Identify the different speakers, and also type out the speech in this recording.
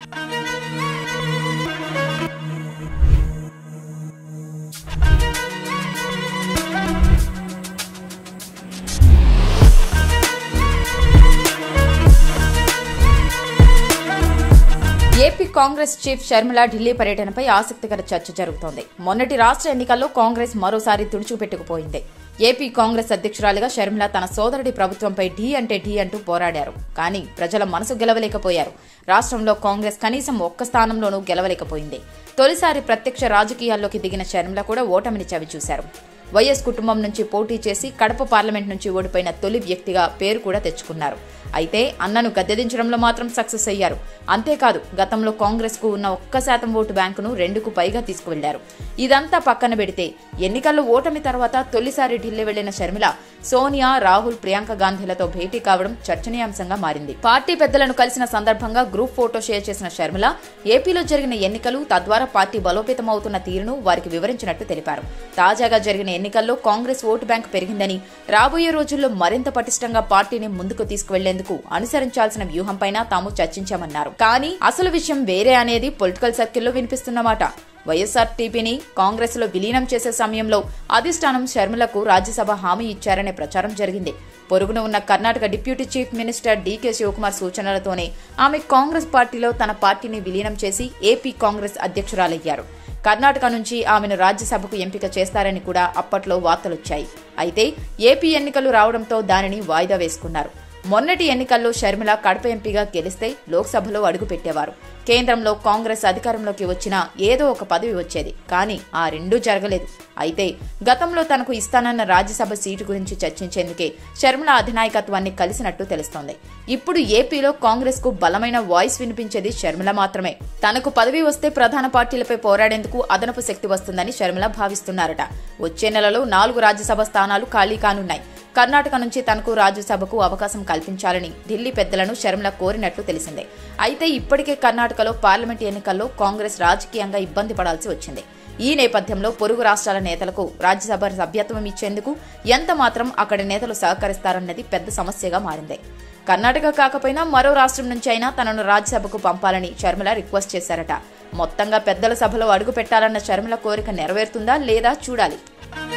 Speaker 1: AP Congress chief Sharmila Delhi పర్యటనపై ఆసక్తికర చర్చ జరుగుతోంది మొన్నటి రాష్ట్ర ఎన్నికల్లో కాంగ్రెస్ మరోసారి తుడిచిపెట్టుకుపోయింది ఏపీ కాంగ్రెస్ అధ్యక్షురాలిగా షర్మిల తన సోదరుడి ప్రభుత్వంపై ఢీ అంటే ఢీ అంటూ పోరాడారు కానీ ప్రజల మనసు గెలవలేకపోయారు రాష్ట్రంలో కాంగ్రెస్ కనీసం ఒక్క స్థానంలోనూ గెలవలేకపోయింది తొలిసారి ప్రత్యక్ష రాజకీయాల్లోకి దిగిన షర్మిల కూడా ఓటమిని చవిచూశారు వైఎస్ కుటుంబం నుంచి పోటీ చేసి కడప పార్లమెంట్ నుంచి ఓడిపోయిన తొలి వ్యక్తిగా పేరు కూడా తెచ్చుకున్నారు అయితే అన్నను గద్దెదించడంలో మాత్రం సక్సెస్ అయ్యారు అంతేకాదు గతంలో కాంగ్రెస్ కు ఉన్న ఒక్క శాతం ఓటు బ్యాంకును రెండుకు పైగా తీసుకువెళ్లారు ఇదంతా పక్కన పెడితే ఎన్నికల్లో ఓటమి తర్వాత తొలిసారి ఢిల్లీ వెళ్లిన షర్మిల సోనియా రాహుల్ ప్రియాంక గాంధీలతో భేటీ కావడం చర్చనీయాంశంగా మారింది పార్టీ పెద్దలను కలిసిన సందర్భంగా గ్రూప్ ఫోటో షేర్ చేసిన షర్మిల ఏపీలో జరిగిన ఎన్నికలు తద్వారా పార్టీ బలోపేతమవుతున్న తీరును వారికి వివరించినట్టు తెలిపారు తాజాగా జరిగిన ఎన్నికల్లో కాంగ్రెస్ ఓటు బ్యాంకు పెరిగిందని రాబోయే రోజుల్లో మరింత పటిష్టంగా పార్టీని ముందుకు తీసుకువెళ్లేందుకు అనుసరించాల్సిన వ్యూహంపైన తాము చర్చించామన్నారు కానీ అసలు విషయం వేరే అనేది పొలిటికల్ సర్కిల్లో వినిపిస్తున్నమాట వైఎస్ఆర్టీపీని కాంగ్రెస్ లో విలీనం చేసే సమయంలో అధిష్టానం షర్మిలకు రాజ్యసభ హామీ ఇచ్చారనే ప్రచారం జరిగింది పొరుగున ఉన్న Karnataka deputy chief minister DK Shivakumar సూచనలతోనే ఆమె కాంగ్రెస్ పార్టీలో తన పార్టీని విలీనం చేసి ఏపీ కాంగ్రెస్ అధ్యక్షురాలయ్యారు కర్ణాటక నుంచి ఆమెను రాజ్యసభకు ఎంపిక చేస్తారని కూడా అప్పట్లో వార్తలొచ్చాయి అయితే ఏపీ ఎన్నికలు రావడంతో దానిని వాయిదా వేసుకున్నారు మొన్నటి ఎన్నికల్లో షర్మిల కడప ఎంపీగా గెలిస్తే లోక్సభలో అడుగుపెట్టేవారు కేంద్రంలో కాంగ్రెస్ అధికారంలోకి వచ్చినా ఏదో ఒక పదవి వచ్చేది కానీ ఆ రెండూ జరగలేదు అయితే గతంలో తనకు ఇస్తానన్న రాజ్యసభ సీటు గురించి చర్చించేందుకే షర్మిల అధినాయకత్వాన్ని కలిసినట్టు తెలుస్తోంది ఇప్పుడు ఏపీలో కాంగ్రెస్ కు బలమైన వాయిస్ వినిపించేది షర్మిల మాత్రమే తనకు పదవి వస్తే ప్రధాన పార్టీలపై పోరాడేందుకు అదనపు శక్తి వస్తుందని షర్మిల భావిస్తున్నారట వచ్చే నెలలో నాలుగు రాజ్యసభ స్థానాలు ఖాళీ కానున్నాయి కర్ణాటక నుంచి తనకు రాజ్యసభకు అవకాశం కల్పించాలని ఢిల్లీ పెద్దలను షర్మిల కోరినట్లు తెలిసిందే అయితే ఇప్పటికే కర్ణాటకలో పార్లమెంట్ ఎన్నికల్లో కాంగ్రెస్ రాజకీయంగా ఇబ్బంది పడాల్సి వచ్చింది ఈ నేపథ్యంలో పొరుగు రాష్ట్రాల నేతలకు రాజ్యసభ సభ్యత్వం ఇచ్చేందుకు ఎంత మాత్రం అక్కడి నేతలు సహకరిస్తారన్నది పెద్ద సమస్యగా మారింది కర్ణాటక కాకపోయినా మరో రాష్ట్రం నుంచి అయినా తనను రాజ్యసభకు పంపాలని షర్మిల రిక్వెస్ట్ చేశారట మొత్తంగా పెద్దల సభలో అడుగు పెట్టాలన్న షర్మిల కోరిక నెరవేరుతుందా లేదా చూడాలి